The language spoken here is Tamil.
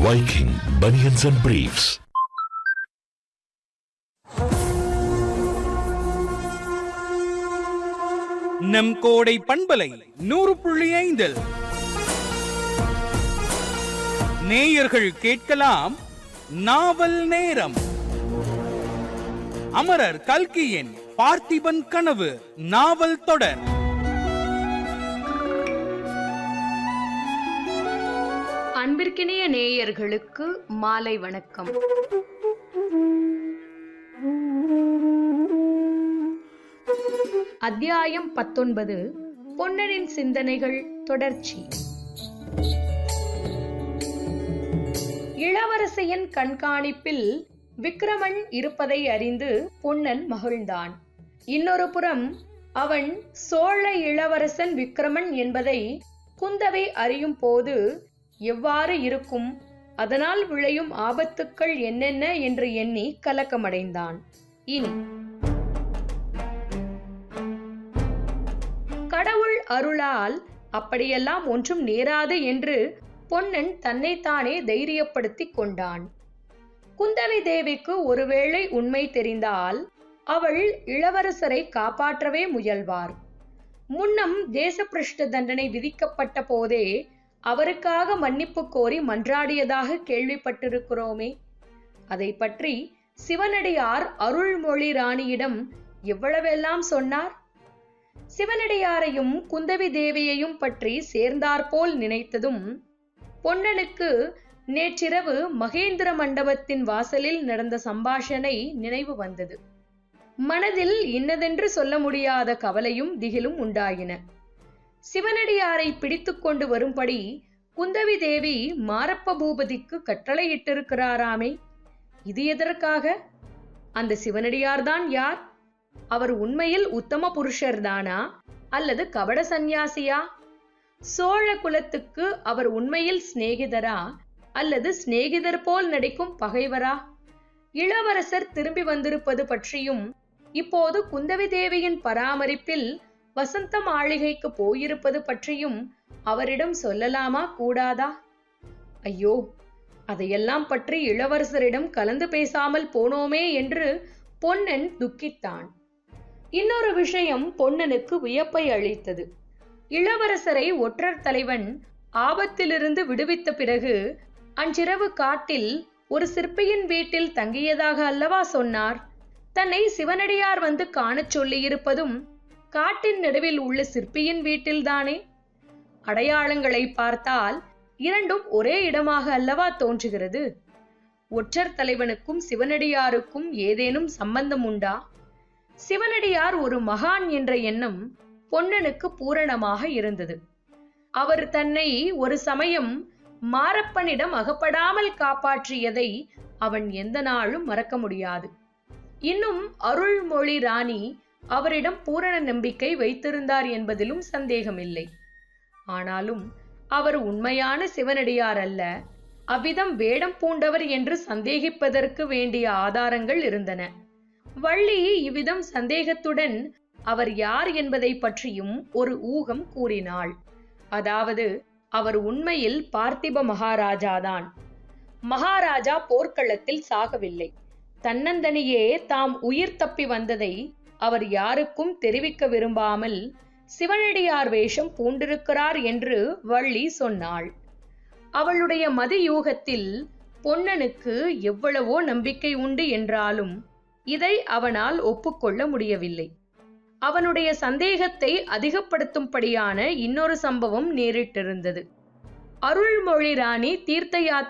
Viking Bunions and Briefs. நம் கோடை பண்பலை நூறு புள்ளி ஐந்தில் நேயர்கள் கேட்கலாம் நாவல் நேரம் அமரர் கல்கியின் பார்த்திபன் கனவு நாவல் தொடர் அன்பிற்கினிய நேயர்களுக்கு மாலை வணக்கம் அத்தியாயம் பத்தொன்பது பொன்னனின் சிந்தனைகள் தொடர்ச்சி இளவரசியின் கண்காணிப்பில் விக்ரமன் இருப்பதை அறிந்து பொன்னன் மகிழ்ந்தான் இன்னொரு புறம் அவன் சோழ இளவரசன் விக்ரமன் என்பதை குந்தவை அறியும் போது எவ்வாறு இருக்கும் அதனால் விளையும் ஆபத்துக்கள் என்னென்ன என்று எண்ணி கலக்கமடைந்தான் இனி கடவுள் அருளால் அப்படியெல்லாம் ஒன்றும் நேராது என்று பொன்னன் தன்னைத்தானே தைரியப்படுத்திக் கொண்டான் குந்தவை தேவிக்கு ஒருவேளை உண்மை தெரிந்தால் அவள் இளவரசரை காப்பாற்றவே முயல்வார் முன்னம் தேசப்பிரஷ்ட தண்டனை விதிக்கப்பட்ட போதே அவருக்காக மன்னிப்பு கோரி மன்றாடியதாக கேள்விப்பட்டிருக்கிறோமே அதை பற்றி சிவனடியார் அருள்மொழி ராணியிடம் எவ்வளவெல்லாம் சொன்னார் சிவனடியாரையும் குந்தவி தேவியையும் பற்றி சேர்ந்தாற்போல் நினைத்ததும் பொன்னனுக்கு நேற்றிரவு மகேந்திர மண்டபத்தின் வாசலில் நடந்த சம்பாஷணை நினைவு வந்தது மனதில் இன்னதென்று சொல்ல முடியாத கவலையும் திகிலும் உண்டாயின சிவனடியாரை பிடித்துக் கொண்டு வரும்படி குந்தவி தேவி மாரப்ப பூபதிக்கு கட்டளையிட்டிருக்கிறாராமே இது எதற்காக அந்த சிவனடியார்தான் யார் அவர் உண்மையில் உத்தம புருஷர்தானா அல்லது கபட சந்நியாசியா சோழ குலத்துக்கு அவர் உண்மையில் சிநேகிதரா அல்லது சிநேகிதர் போல் நடிக்கும் பகைவரா இளவரசர் திரும்பி வந்திருப்பது பற்றியும் இப்போது குந்தவி தேவியின் பராமரிப்பில் வசந்த மாளிகைக்கு போயிருப்பது பற்றியும் அவரிடம் சொல்லலாமா கூடாதா ஐயோ அதையெல்லாம் பற்றி இளவரசரிடம் கலந்து பேசாமல் போனோமே என்று பொன்னன் துக்கித்தான் இன்னொரு விஷயம் பொன்னனுக்கு வியப்பை அளித்தது இளவரசரை ஒற்றர் தலைவன் ஆபத்திலிருந்து விடுவித்த பிறகு அன்றிரவு காட்டில் ஒரு சிற்பியின் வீட்டில் தங்கியதாக அல்லவா சொன்னார் தன்னை சிவனடியார் வந்து காணச் சொல்லியிருப்பதும் காட்டின் நடுவில் உள்ள சிற்பியின் வீட்டில்தானே அடையாளங்களை பார்த்தால் இரண்டும் ஒரே இடமாக அல்லவா தோன்றுகிறது ஒற்றர் தலைவனுக்கும் சிவனடியாருக்கும் ஏதேனும் சம்பந்தம் உண்டா சிவனடியார் ஒரு மகான் என்ற எண்ணம் பொன்னனுக்கு பூரணமாக இருந்தது அவர் தன்னை ஒரு சமயம் மாரப்பனிடம் அகப்படாமல் காப்பாற்றியதை அவன் எந்த நாளும் மறக்க முடியாது இன்னும் அருள்மொழி ராணி அவரிடம் பூரண நம்பிக்கை வைத்திருந்தார் என்பதிலும் சந்தேகமில்லை ஆனாலும் அவர் உண்மையான சிவனடியார் அல்ல அவ்விதம் வேடம் பூண்டவர் என்று சந்தேகிப்பதற்கு வேண்டிய ஆதாரங்கள் இருந்தன வள்ளி இவ்விதம் சந்தேகத்துடன் அவர் யார் என்பதை பற்றியும் ஒரு ஊகம் கூறினாள் அதாவது அவர் உண்மையில் பார்த்திப மகாராஜாதான் மகாராஜா போர்க்களத்தில் சாகவில்லை தன்னந்தனியே தாம் உயிர் தப்பி வந்ததை அவர் யாருக்கும் தெரிவிக்க விரும்பாமல் சிவனடியார் வேஷம் பூண்டிருக்கிறார் என்று வள்ளி சொன்னாள் அவளுடைய மதியூகத்தில் பொன்னனுக்கு எவ்வளவோ நம்பிக்கை உண்டு என்றாலும் இதை அவனால் ஒப்புக்கொள்ள முடியவில்லை அவனுடைய சந்தேகத்தை அதிகப்படுத்தும்படியான இன்னொரு சம்பவம் நேரிட்டிருந்தது அருள்மொழி ராணி தீர்த்த